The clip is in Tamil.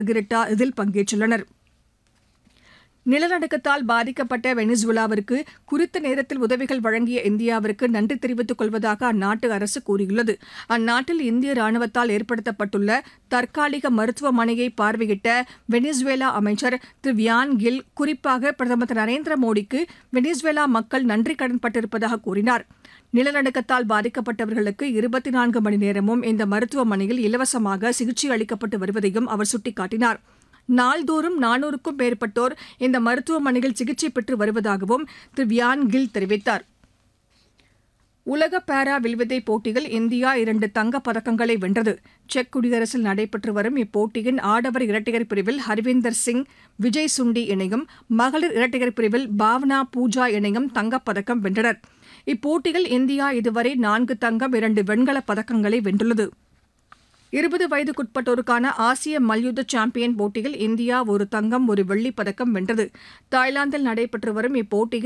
கிரிட்டா இதில் பங்கேற்றுள்ளனர் நிலநடுக்கத்தால் பாதிக்கப்பட்ட வெனிசுலாவிற்கு குறித்த நேரத்தில் உதவிகள் வழங்கிய இந்தியாவிற்கு நன்றி தெரிவித்துக் கொள்வதாக அந்நாட்டு அரசு கூறியுள்ளது அந்நாட்டில் இந்திய ராணுவத்தால் ஏற்படுத்தப்பட்டுள்ள தற்காலிக மருத்துவமனையை பார்வையிட்ட வெனிசுவேலா அமைச்சர் திரு வியான் கில் குறிப்பாக பிரதமர் திரு நரேந்திர மோடிக்கு வெனிசுவேலா மக்கள் நன்றி கடன்பட்டிருப்பதாக கூறினார் நிலநடுக்கத்தால் பாதிக்கப்பட்டவர்களுக்கு இருபத்தி நான்கு மணி நேரமும் இந்த மருத்துவமனையில் இலவசமாக சிகிச்சை அளிக்கப்பட்டு வருவதையும் அவர் சுட்டிக்காட்டினார் நாள்தோறும் நானூறுக்கும் மேற்பட்டோர் இந்த மருத்துவமனையில் சிகிச்சை பெற்று வருவதாகவும் திரு வியான் கில் தெரிவித்தார் உலக பாரா வில்வித்தை போட்டியில் இந்தியா இரண்டு தங்கப் பதக்கங்களை வென்றது செக் குடியரசில் நடைபெற்று வரும் இப்போட்டியின் ஆடவர் இரட்டையர் பிரிவில் ஹர்வீந்தர் சிங் விஜய் சுண்டி இணையும் மகளிர் இரட்டையர் பிரிவில் பாவனா பூஜா இணையும் தங்கப் பதக்கம் வென்றனர் இப்போட்டியில் இந்தியா இதுவரை நான்கு தங்கம் இரண்டு வெண்கலப் பதக்கங்களை வென்றுள்ளது இருபது வயதுக்குட்பட்டோருக்கான ஆசிய மல்யுத்த சாம்பியன் போட்டியில் இந்தியா ஒரு தங்கம் ஒரு வெள்ளிப் பதக்கம் வென்றது தாய்லாந்தில் நடைபெற்று வரும் இப்போட்டியில்